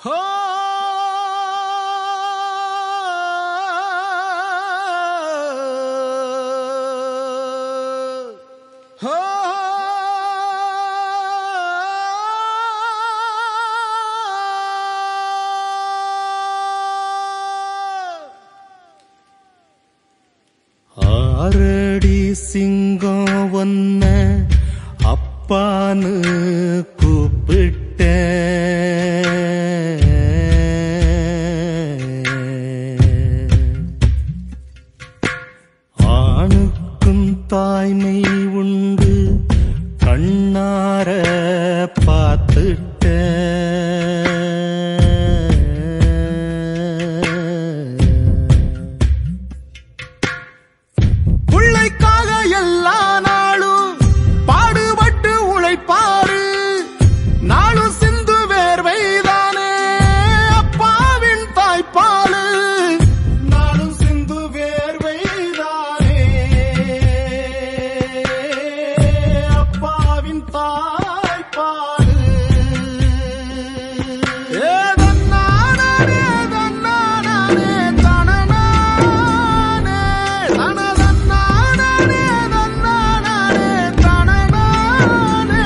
ஹோ ஹோ ஆரடி சிங்கம் ஒன்ன அப்பான்னு கூப்பிட்ட ஆணுக்கும் தாய்மை உண்டு கண்ணார பார்த்துட்ட பிள்ளைக்காக எல்லா நாளும் பாடுபட்டு உழைப்பாரு நாளும் சிந்து வேர்வைதானே அப்பாவின் தாய்ப்பாலு நாளும் சிந்து வேர்வைதானே அப்பாவின் தாய்ப்பாலு ஏ தன்னானே தன்னானே தனனானே தனதன்னானே தன்னானே தனனானே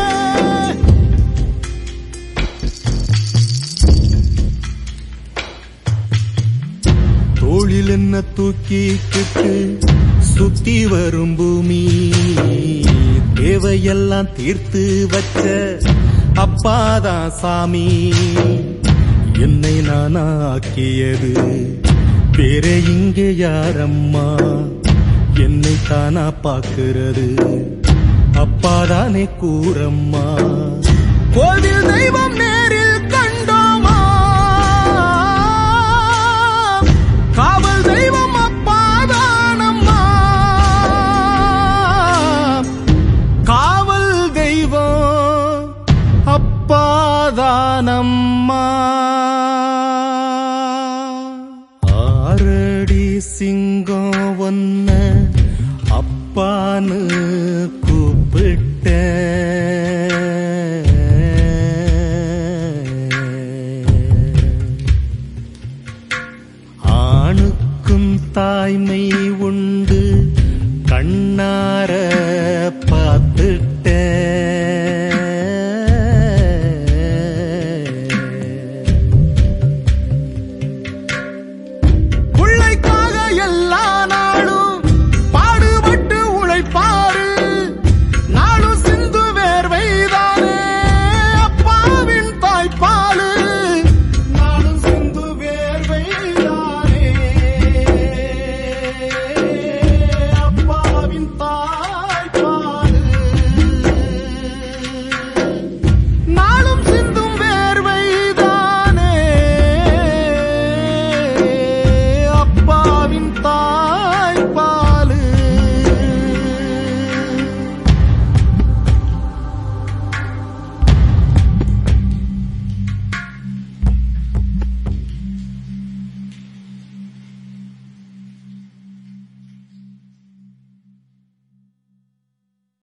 தோளில் என்ன தூக்கிக்கிட்டு சுத்தி வரும் பூமி தேவையெல்லாம் தீர்த்து வச்ச அப்பாதான் சாமி என்னை நானாக்கியது வேற இங்கே யாரம்மா என்னை தானா பாக்குறது அப்பாதானே கூறம்மா கோவில் தெய்வம் நேரில் கண்டோமா காவல் தெய்வம் அப்பாதானம்மா காவல் தெய்வம் அப்பாதானம்மா ஆரடி சிங்கம் ஒன்ன அப்பான்னு கூப்பிட்ட ஆணுக்கும் தாய்மை